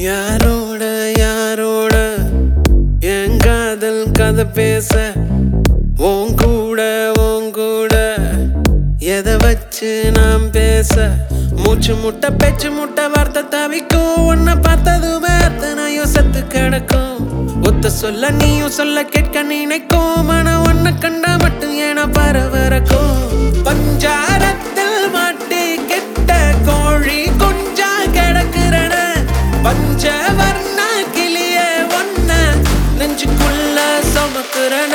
யாரோட யாரோட என் காதல் கதை பேச உன் கூட உன் கூட எதை வச்சு நாம் பேச மூச்சு முட்டை பேச்சு முட்டை வார்த்தை தவிக்கும் உன்னை பார்த்ததுமே அத்தனையும் செத்து கிடக்கும் ஒத்த சொல்ல நீயும் சொல்ல கேட்க நினைக்கும் மன ஒன்ன கண்டா மட்டும் ஏன பரவரக்கும் பஞ்சாரத்தில் மாட்டி கெட்ட கோழி கொஞ்சா கிடக்குறன பஞ்சவர்ண கிளிய ஒன்ன நெஞ்சுக்குள்ள சுமக்குறன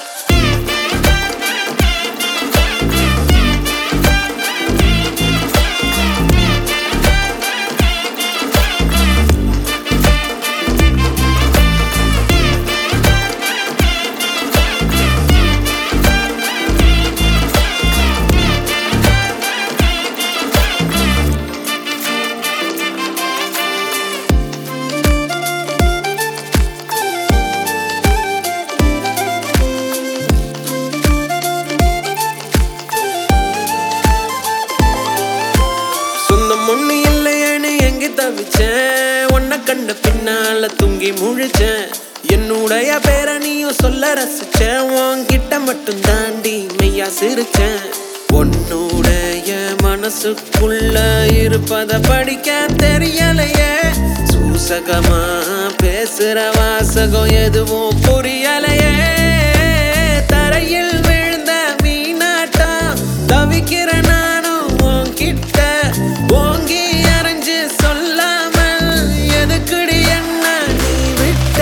சொந்தம் ஒண்ணு இல்லையேன்னு எங்க தவிச்சேன் உன்னை கண்ட பின்னால தூங்கி முழிச்சேன் என்னுடைய பேர நீயும் சொல்ல ரசிச்சேன் உன்கிட்ட மட்டும் தாண்டி மெய்யா சிரிச்சேன் உன்னுடைய மனசுக்குள்ள இருப்பத படிக்க தெரியலையே சூசகமா பேசுற வாசகம் எதுவும் புரியலையே தரையில் விழுந்த மீனாட்டா தவிக்கிற நானும் உன்கிட்ட ஓங்கி அரைஞ்சு சொல்லாமல் எதுக்குடி என்ன நீ விட்ட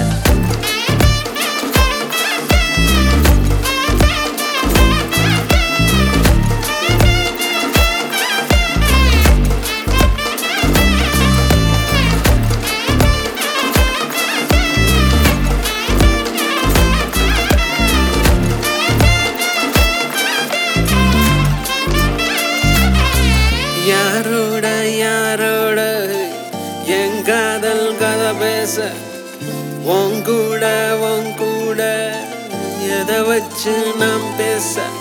யாரோட யாரோட என் காதல் கதை பேச உன் கூட உன் கூட எதை வச்சு நாம் பேச